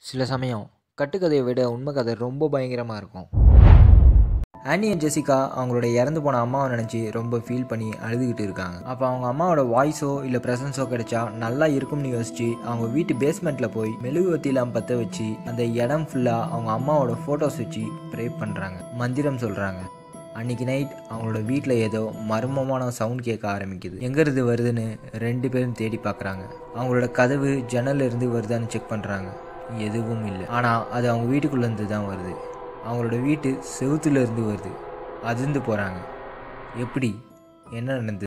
சில சமயம் கட்டுக்கதையை விட உண்மை கதை ரொம்ப பயங்கரமாக இருக்கும் ஆனி அண்ட் ஜெசிகா அவங்களோட இறந்து போன அம்மாவை நினச்சி ரொம்ப ஃபீல் பண்ணி அழுதுகிட்டு இருக்காங்க அப்போ அவங்க அம்மாவோட வாய்ஸோ இல்லை ப்ரெசன்ஸோ கிடைச்சா நல்லா இருக்கும்னு யோசிச்சு அவங்க வீட்டு பேஸ்மெண்ட்டில் போய் மெழுகுவத்திலாம் பற்ற வச்சு அந்த இடம் ஃபுல்லாக அவங்க அம்மாவோட ஃபோட்டோஸ் வச்சு ப்ரே பண்ணுறாங்க மந்திரம் சொல்கிறாங்க அன்றைக்கி நைட் அவங்களோட வீட்டில் ஏதோ மர்மமான சவுண்ட் கேட்க ஆரம்பிக்குது எங்கேருந்து வருதுன்னு ரெண்டு பேரும் தேடி பார்க்குறாங்க அவங்களோட கதவு ஜன்னல்ல இருந்து வருதான்னு செக் பண்ணுறாங்க எதுவும் இல்லை ஆனால் அது அவங்க வீட்டுக்குள்ளேருந்து தான் வருது அவங்களோட வீட்டு செவுத்துல இருந்து வருது அதிர்ந்து போகிறாங்க எப்படி என்ன நடந்தது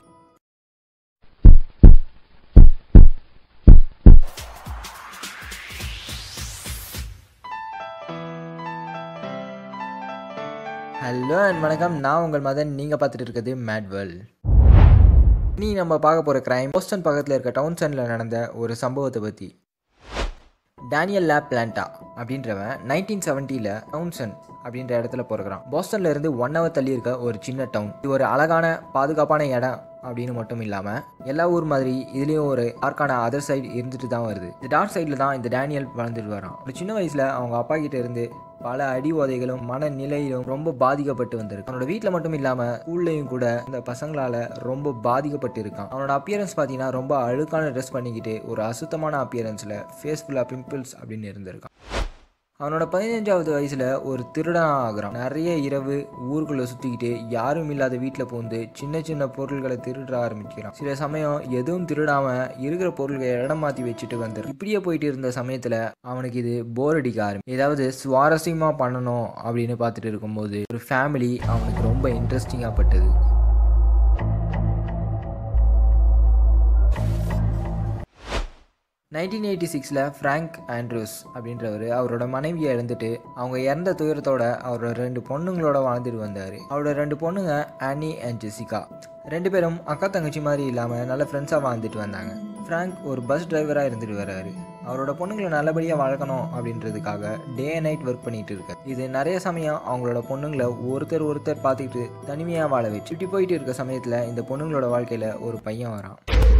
ஹலோ அண்ட் வணக்கம் நான் உங்கள் மதன் நீங்கள் பார்த்துட்டு இருக்கிறது மேட்வெல் நீ நம்ம பார்க்க போகிற கிரைம் போஸ்டன் பக்கத்தில் இருக்க டவுன்சனில் நடந்த ஒரு சம்பவத்தை பற்றி டேனியல் லேப் பிளான்டா அப்படின்றவன் நைன்டீன் செவன்ட்டியில் டவுன்சன் அப்படின்ற இடத்துல பிறகுறான் போஸ்டன்ல இருந்து ஒன் ஹவர் தள்ளி இருக்க ஒரு சின்ன டவுன் இது ஒரு அழகான பாதுகாப்பான இடம் அப்படின்னு மட்டும் இல்லாமல் எல்லா ஊர் மாதிரி இதுலேயும் ஒரு டார்க்கான அதர் சைடு இருந்துட்டு தான் வருது இந்த டார்க் சைடில் தான் இந்த டேனியல் வளர்ந்துட்டு வரான் ஒரு சின்ன வயசில் அவங்க அப்பா கிட்ட இருந்து பல அடி உதைகளும் மனநிலையிலும் ரொம்ப பாதிக்கப்பட்டு வந்திருக்கு அவனோட வீட்டில் மட்டும் இல்லாமல் ஸ்கூல்லையும் கூட இந்த பசங்களால் ரொம்ப பாதிக்கப்பட்டு இருக்கான் அவனோட அப்பியரன்ஸ் பார்த்தீங்கன்னா ரொம்ப அழுக்கான ட்ரெஸ் பண்ணிக்கிட்டு ஒரு அசுத்தமான அப்பியரன்ஸில் ஃபேஸ் ஃபுல்லாக பிம்பிள்ஸ் அப்படின்னு இருந்திருக்கான் அவனோட பதினஞ்சாவது வயசில் ஒரு திருடனாக ஆகுறான் நிறைய இரவு ஊருக்குள்ளே சுற்றிக்கிட்டு யாரும் இல்லாத வீட்டில் பூந்து சின்ன சின்ன பொருள்களை திருட ஆரம்பிக்கிறான் சில சமயம் எதுவும் திருடாமல் இருக்கிற பொருள்களை இடம் மாற்றி வச்சுட்டு வந்துடும் இப்படியே போயிட்டு இருந்த சமயத்தில் அவனுக்கு இது போர் அடிக்க ஆரம்பி ஏதாவது சுவாரஸ்யமாக பண்ணணும் அப்படின்னு பார்த்துட்டு இருக்கும்போது ஒரு ஃபேமிலி அவனுக்கு ரொம்ப இன்ட்ரெஸ்டிங்காக பட்டது நைன்டீன் எயிட்டி சிக்ஸில் ஃப்ராங்க் ஆண்ட்ரூஸ் அப்படின்றவர் அவரோட மனைவியை இழந்துட்டு அவங்க இறந்த துயரத்தோட அவரோட ரெண்டு பொண்ணுங்களோட வாழ்ந்துட்டு வந்தார் அவரோட ரெண்டு பொண்ணுங்க ஆனி அண்ட் ஜெசிகா ரெண்டு பேரும் அக்கா தங்கச்சி மாதிரி இல்லாமல் நல்ல ஃப்ரெண்ட்ஸாக வாழ்ந்துட்டு வந்தாங்க ஃப்ராங்க் ஒரு பஸ் டிரைவராக இருந்துட்டு வர்றாரு அவரோட பொண்ணுங்களை நல்லபடியாக வளர்க்கணும் அப்படின்றதுக்காக டே அண்ட் நைட் ஒர்க் பண்ணிட்டு இருக்காரு இது நிறைய சமயம் அவங்களோட பொண்ணுங்களை ஒருத்தர் ஒருத்தர் பார்த்துக்கிட்டு தனிமையாக வாழ வச்சு இப்படி போயிட்டு இருக்க சமயத்தில் இந்த பொண்ணுங்களோட வாழ்க்கையில் ஒரு பையன் வரான்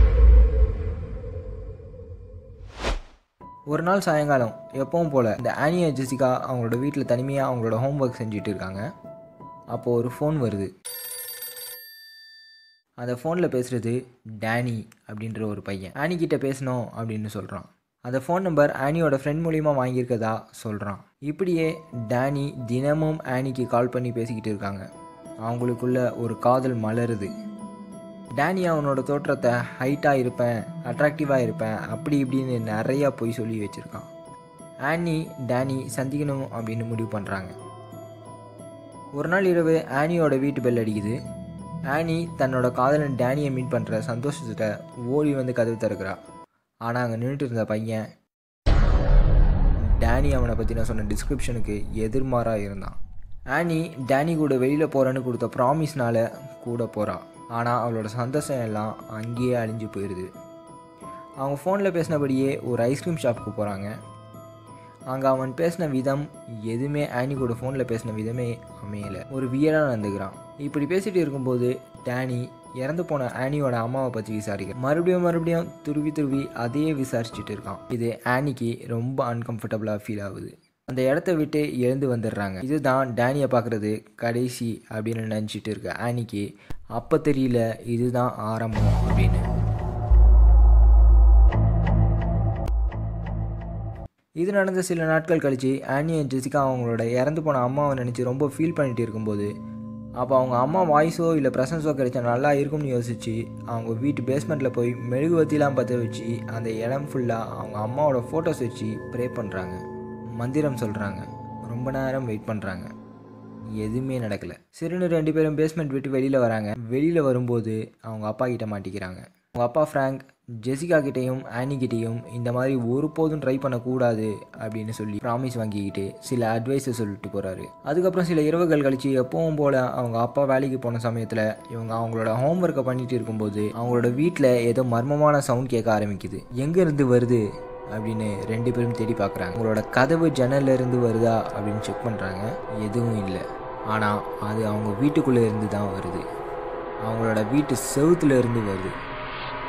ஒரு நாள் சாயங்காலம் எப்பவும் போல் இந்த ஆனியா ஜெசிகா அவங்களோட வீட்டில் தனிமையாக அவங்களோட ஹோம் ஒர்க் செஞ்சுட்டு இருக்காங்க அப்போது ஒரு ஃபோன் வருது அந்த ஃபோனில் பேசுகிறது டேனி அப்படின்ற ஒரு பையன் ஆனி கிட்ட பேசணும் அப்படின்னு சொல்கிறான் அந்த ஃபோன் நம்பர் ஆனியோட ஃப்ரெண்ட் மூலிமா வாங்கியிருக்கதா சொல்கிறான் இப்படியே டேனி தினமும் ஆனிக்கு கால் பண்ணி பேசிக்கிட்டு இருக்காங்க அவங்களுக்குள்ள ஒரு காதல் மலருது டேனி அவனோட தோற்றத்தை ஹைட்டாக இருப்பேன் அட்ராக்டிவாக இருப்பேன் அப்படி இப்படின்னு நிறையா பொய் சொல்லி வச்சுருக்கான் ஆனி டேனி சந்திக்கணும் அப்படின்னு முடிவு பண்ணுறாங்க ஒரு நாள் இரவு ஆனியோட வீட்டு பெல் அடிக்குது ஆனி தன்னோட காதலன் டேனியை மீட் பண்ணுற சந்தோஷத்தை ஓடி வந்து கதவு திறக்கிறா ஆனால் அங்கே நின்றுட்டு இருந்த பையன் டேனி அவனை பற்றி நான் சொன்ன டிஸ்கிரிப்ஷனுக்கு எதிர்மாறாக இருந்தான் ஆனி டேனி கூட வெளியில் போகிறேன்னு கொடுத்த ப்ராமிஸ்னால கூட போகிறான் ஆனால் அவளோட சந்தோஷம் எல்லாம் அங்கேயே அழிஞ்சு போயிடுது அவங்க ஃபோனில் பேசினபடியே ஒரு ஐஸ்கிரீம் ஷாப்புக்கு போகிறாங்க அங்கே அவன் பேசின விதம் எதுவுமே ஆனி கூட ஃபோனில் பேசின விதமே அமையலை ஒரு வியலாக நடந்துக்கிறான் இப்படி பேசிகிட்டு இருக்கும்போது டேனி இறந்து போன ஆனியோட அம்மாவை பற்றி விசாரிக்க மறுபடியும் மறுபடியும் துருவி துருவி அதையே விசாரிச்சுட்டு இருக்கான் இது ஆனிக்கு ரொம்ப அன்கம்ஃபர்டபுளாக ஃபீல் ஆகுது அந்த இடத்த விட்டு எழுந்து வந்துடுறாங்க இதுதான் டேனியை பார்க்குறது கடைசி அப்படின்னு நினச்சிட்டு இருக்க ஆனிக்கு அப்போ தெரியல இதுதான் ஆரம்பம் அப்படின்னு இது நடந்த சில நாட்கள் கழித்து ஆனி அண்ட் ஜெசிகா அவங்களோட இறந்து போன அம்மாவை நினச்சி ரொம்ப ஃபீல் பண்ணிட்டு இருக்கும்போது அப்போ அவங்க அம்மா வாய்ஸோ இல்லை ப்ரெசன்ஸோ கிடைச்சா நல்லா இருக்கும்னு யோசிச்சு அவங்க வீட்டு பேஸ்மெண்ட்டில் போய் மெழுகுவத்திலாம் பற்ற வச்சு அந்த இடம் ஃபுல்லாக அவங்க அம்மாவோட ஃபோட்டோஸ் வச்சு ப்ரே பண்ணுறாங்க மந்திரம் சொல்கிறாங்க ரொம்ப நேரம் வெயிட் பண்ணுறாங்க எதுவுமே நடக்கலை சிறுனு ரெண்டு பேரும் பேஸ்மெண்ட் விட்டு வெளியில் வராங்க வெளியில் வரும்போது அவங்க அப்பா கிட்ட மாட்டிக்கிறாங்க அவங்க அப்பா ஃப்ராங்க் ஜெசிகா கிட்டேயும் ஆனி கிட்டேயும் இந்த மாதிரி ஒருபோதும் ட்ரை பண்ணக்கூடாது அப்படின்னு சொல்லி ப்ராமிஸ் வாங்கிக்கிட்டு சில அட்வைஸை சொல்லிட்டு போகிறாரு அதுக்கப்புறம் சில இரவுகள் கழித்து எப்பவும் போல் அவங்க அப்பா வேலைக்கு போன சமயத்தில் இவங்க அவங்களோட ஹோம்ஒர்க்கை பண்ணிட்டு இருக்கும்போது அவங்களோட வீட்டில் ஏதோ மர்மமான சவுண்ட் கேட்க ஆரம்பிக்குது எங்கேருந்து வருது அப்படின்னு ரெண்டு பேரும் தேடி பார்க்குறாங்க உங்களோட கதவு ஜன்னல்ல இருந்து வருதா அப்படின்னு செக் பண்ணுறாங்க எதுவும் இல்லை ஆனால் அது அவங்க வீட்டுக்குள்ளே இருந்து தான் வருது அவங்களோட வீட்டு செவுத்துல இருந்து வருது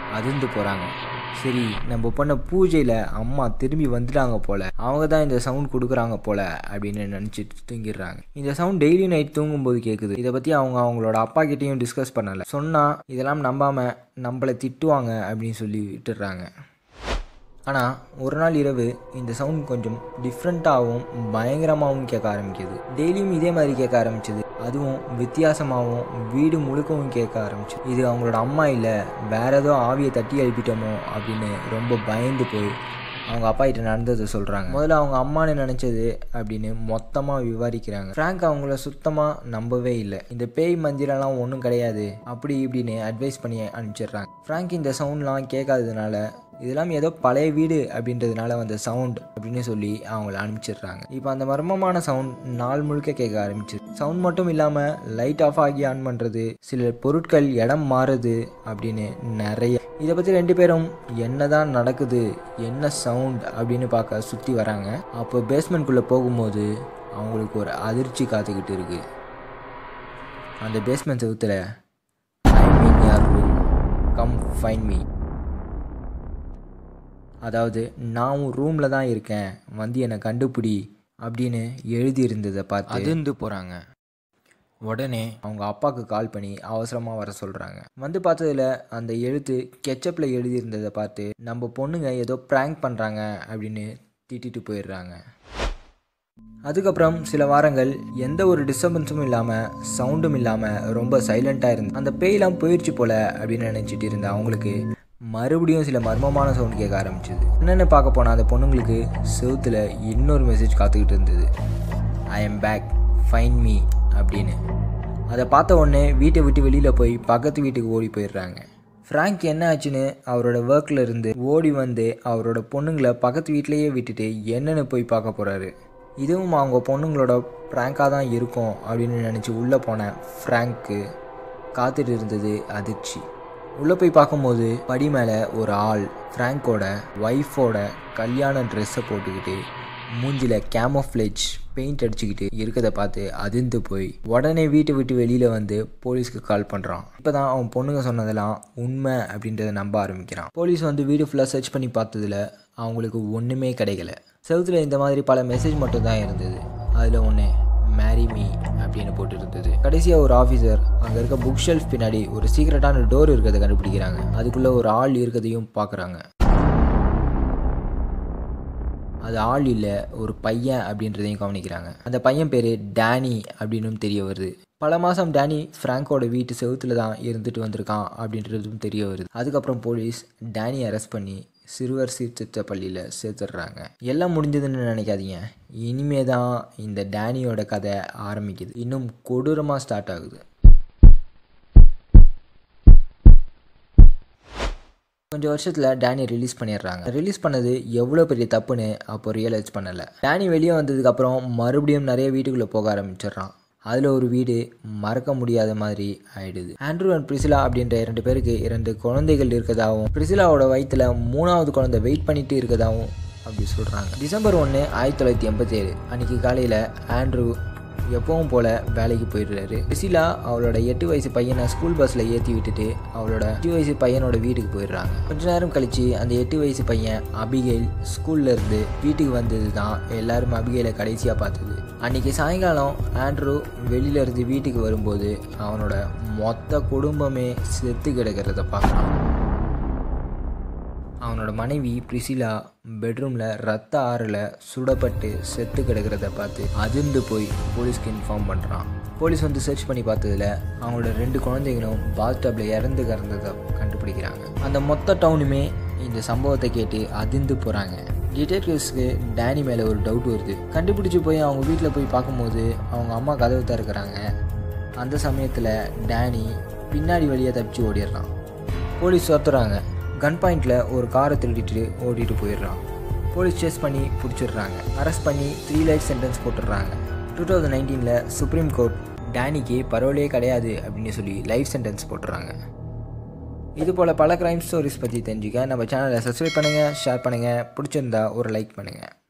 அதிர்ந்து போகிறாங்க சரி நம்ம பண்ண பூஜையில் அம்மா திரும்பி வந்துட்டாங்க போல் அவங்க தான் இந்த சவுண்ட் கொடுக்குறாங்க போல் அப்படின்னு நினச்சிட்டு தூங்கிடுறாங்க இந்த சவுண்ட் டெய்லி நைட் தூங்கும்போது கேட்குது இதை பற்றி அவங்க அவங்களோட அப்பா கிட்டேயும் டிஸ்கஸ் பண்ணலை சொன்னால் இதெல்லாம் நம்பாமல் நம்மளை திட்டுவாங்க அப்படின்னு சொல்லி விட்டுடுறாங்க ஆனால் ஒரு நாள் இரவு இந்த சவுண்ட் கொஞ்சம் டிஃப்ரெண்ட்டாகவும் பயங்கரமாகவும் கேட்க ஆரம்பிக்குது டெய்லியும் இதே மாதிரி கேட்க ஆரம்பிச்சது அதுவும் வித்தியாசமாகவும் வீடு முழுக்கவும் கேட்க ஆரம்பிச்சு இது அவங்களோட அம்மா இல்லை வேற ஏதோ ஆவியை தட்டி எழுப்பிட்டோமோ அப்படின்னு ரொம்ப பயந்து போய் அவங்க அப்பா கிட்ட நடந்ததை சொல்கிறாங்க முதல்ல அவங்க அம்மானு நினச்சது அப்படின்னு மொத்தமாக விவரிக்கிறாங்க ஃப்ராங்க் அவங்கள சுத்தமாக நம்பவே இல்லை இந்த பேய் மந்திரம்லாம் ஒன்றும் கிடையாது அப்படி இப்படின்னு அட்வைஸ் பண்ணி அனுப்பிச்சிடுறாங்க ஃப்ராங்க் இந்த சவுண்ட்லாம் கேட்காததுனால இதெல்லாம் ஏதோ பழைய வீடு அப்படின்றதுனால வந்த சவுண்ட் அப்படின்னு சொல்லி அவங்கள அனுப்பிச்சிடுறாங்க இப்போ அந்த மர்மமான சவுண்ட் நாள் முழுக்க கேட்க ஆரம்பிச்சு சவுண்ட் மட்டும் இல்லாமல் லைட் ஆஃப் ஆகி ஆன் பண்ணுறது சில பொருட்கள் இடம் மாறுது அப்படின்னு நிறைய இதை பற்றி ரெண்டு பேரும் என்னதான் நடக்குது என்ன சவுண்ட் அப்படின்னு பார்க்க சுற்றி வராங்க அப்போ பேஸ்மெண்ட்குள்ளே போகும்போது அவங்களுக்கு ஒரு அதிர்ச்சி காத்துக்கிட்டு இருக்கு அந்த பேஸ்மெண்ட் செவுத்தில் ஐ மீன் யார் ரூம் கம் ஃபைன் மீ அதாவது நான் உன் ரூமில் தான் இருக்கேன் வந்து என்னை கண்டுபிடி அப்படின்னு எழுதியிருந்ததை பார்த்து அதிர்ந்து போகிறாங்க உடனே அவங்க அப்பாவுக்கு கால் பண்ணி அவசரமாக வர சொல்கிறாங்க வந்து பார்த்ததுல அந்த எழுத்து கெச்சப்பில் எழுதியிருந்ததை பார்த்து நம்ம பொண்ணுங்க ஏதோ ப்ராங்க் பண்ணுறாங்க அப்படின்னு திட்டிட்டு போயிடுறாங்க அதுக்கப்புறம் சில வாரங்கள் எந்த ஒரு டிஸ்டர்பன்ஸும் இல்லாமல் சவுண்டும் இல்லாமல் ரொம்ப சைலண்ட்டாக இருந்து அந்த பேயெல்லாம் போயிடுச்சு போல அப்படின்னு நினச்சிட்டு இருந்த அவங்களுக்கு மறுபடியும் சில மர்மமான சவுண்ட் கேட்க ஆரம்பிச்சது என்னென்னு பார்க்க போனால் அந்த பொண்ணுங்களுக்கு செவுத்தில் இன்னொரு மெசேஜ் காத்துக்கிட்டு இருந்தது I'm back find me அப்படின்னு அதை பார்த்த உடனே வீட்டை விட்டு வெளியில் போய் பக்கத்து வீட்டுக்கு ஓடி போயிடுறாங்க ஃப்ராங்க் என்ன ஆச்சுன்னு அவரோட ஒர்க்கில் இருந்து ஓடி வந்து அவரோட பொண்ணுங்களை பக்கத்து வீட்டிலேயே விட்டுட்டு என்னென்னு போய் பார்க்க போகிறாரு இதுவும் அவங்க பொண்ணுங்களோட ப்ராங்காக தான் இருக்கும் அப்படின்னு நினச்சி உள்ளே போன ஃப்ராங்க்கு காத்துட்டு இருந்தது அதிர்ச்சி உள்ளே போய் பார்க்கும்போது படி மேலே ஒரு ஆள் ஃப்ராங்கோட ஒய்ஃபோட கல்யாண ட்ரெஸ்ஸை போட்டுக்கிட்டு மூஞ்சில் கேமோஃப்ளேஜ் பெயிண்ட் அடிச்சுக்கிட்டு இருக்கதை பார்த்து அதிர்ந்து போய் உடனே வீட்டை விட்டு வெளியில் வந்து போலீஸ்க்கு கால் பண்ணுறான் இப்போ தான் அவன் பொண்ணுங்க சொன்னதெல்லாம் உண்மை அப்படின்றத நம்ப ஆரம்பிக்கிறான் போலீஸ் வந்து வீடு ஃபுல்லாக சர்ச் பண்ணி பார்த்ததுல அவங்களுக்கு ஒன்றுமே கிடைக்கல செவுத்தில் இந்த மாதிரி பல மெசேஜ் மட்டும் தான் இருந்தது அதில் ஒன்று மேரி மீ அப்படின்னு போட்டு இருந்தது கடைசியாக ஒரு ஆஃபீஸர் அங்கே இருக்க புக் ஷெல்ஃப் பின்னாடி ஒரு சீக்ரெட்டான டோர் இருக்கிறத கண்டுபிடிக்கிறாங்க அதுக்குள்ளே ஒரு ஆள் இருக்கிறதையும் பார்க்குறாங்க அது ஆள் இல்லை ஒரு பையன் அப்படின்றதையும் கவனிக்கிறாங்க அந்த பையன் பேர் டேனி அப்படின்னு தெரிய வருது பல மாதம் டேனி ஃப்ராங்கோட வீட்டு செவுத்தில் தான் இருந்துட்டு வந்திருக்கான் அப்படின்றதும் தெரிய வருது அதுக்கப்புறம் போலீஸ் டேனி அரெஸ்ட் பண்ணி சிறுவர் சீர்திருத்த பள்ளியில் சேர்த்துடுறாங்க எல்லாம் முடிஞ்சதுன்னு நினைக்காதீங்க இனிமே தான் இந்த டேனியோட கதை ஆரம்பிக்குது இன்னும் கொடூரமாக ஸ்டார்ட் ஆகுது கொஞ்சம் வருஷத்தில் டேனி ரிலீஸ் பண்ணிடுறாங்க ரிலீஸ் பண்ணது எவ்வளோ பெரிய தப்புன்னு அப்போ ரியலைஸ் பண்ணலை டேனி வெளியே வந்ததுக்கப்புறம் மறுபடியும் நிறைய வீட்டுக்குள்ளே போக ஆரம்பிச்சிடுறான் அதில் ஒரு வீடு மறக்க முடியாத மாதிரி ஆயிடுது ஆண்ட்ரூ அண்ட் பிரிசிலா அப்படின்ற இரண்டு பேருக்கு இரண்டு குழந்தைகள் இருக்கதாகவும் பிரிசிலாவோட வயிற்றில் மூணாவது குழந்தை வெயிட் பண்ணிட்டு இருக்கதாகவும் அப்படி சொல்கிறாங்க டிசம்பர் ஒன்று ஆயிரத்தி தொள்ளாயிரத்தி எண்பத்தேழு அன்றைக்கி காலையில் ஆண்ட்ரூ எப்பவும் போல் வேலைக்கு போயிடுறாரு பிரிசிலா அவளோட எட்டு வயசு பையனை ஸ்கூல் பஸ்ஸில் ஏற்றி விட்டுட்டு அவளோட எட்டு வயசு பையனோட வீட்டுக்கு போயிடுறாங்க கொஞ்ச நேரம் கழித்து அந்த எட்டு வயசு பையன் அபிகேல் ஸ்கூல்ல இருந்து வீட்டுக்கு வந்தது தான் எல்லாரும் அபிகேலை கடைசியாக பார்த்தது அன்றைக்கி சாயங்காலம் ஆண்ட்ரூ வெளியில இருந்து வீட்டுக்கு வரும்போது அவனோட மொத்த குடும்பமே செத்து கிடக்கிறத பார்க்குறான் அவனோட மனைவி பிரிசிலா பெட்ரூமில் ரத்த ஆறில் சுடப்பட்டு செத்து கிடக்கிறத பார்த்து அதிர்ந்து போய் போலீஸ்க்கு இன்ஃபார்ம் பண்ணுறான் போலீஸ் வந்து சர்ச் பண்ணி பார்த்ததுல அவங்களோட ரெண்டு குழந்தைகளும் பாத்டப்பில் இறந்து கிடந்ததை கண்டுபிடிக்கிறாங்க அந்த மொத்த டவுனுமே இந்த சம்பவத்தை கேட்டு அதிர்ந்து போகிறாங்க டிடெக்டிவ்ஸ்க்கு டேனி மேலே ஒரு டவுட் வருது கண்டுபிடிச்சி போய் அவங்க வீட்டில் போய் பார்க்கும்போது அவங்க அம்மா கதவு திறக்கிறாங்க அந்த சமயத்தில் டேனி பின்னாடி வழியாக தப்பிச்சு ஓடிடுறான் போலீஸ் துரத்துறாங்க கன் பாயிண்டில் ஒரு காரை திருடிட்டு ஓடிட்டு போயிடுறான் போலீஸ் சேஸ் பண்ணி பிடிச்சிடுறாங்க அரெஸ்ட் பண்ணி த்ரீ லைஃப் சென்டென்ஸ் போட்டுடுறாங்க டூ தௌசண்ட் நைன்டீனில் சுப்ரீம் கோர்ட் டேனிக்கு பரவலே கிடையாது அப்படின்னு சொல்லி லைஃப் சென்டென்ஸ் போட்டுறாங்க இது போல் பல க்ரைம் ஸ்டோரிஸ் பற்றி தெரிஞ்சுக்க நம்ம சேனலை சப்ஸ்கிரைப் பண்ணுங்கள் ஷேர் பண்ணுங்கள் பிடிச்சிருந்தா ஒரு லைக் பண்ணுங்கள்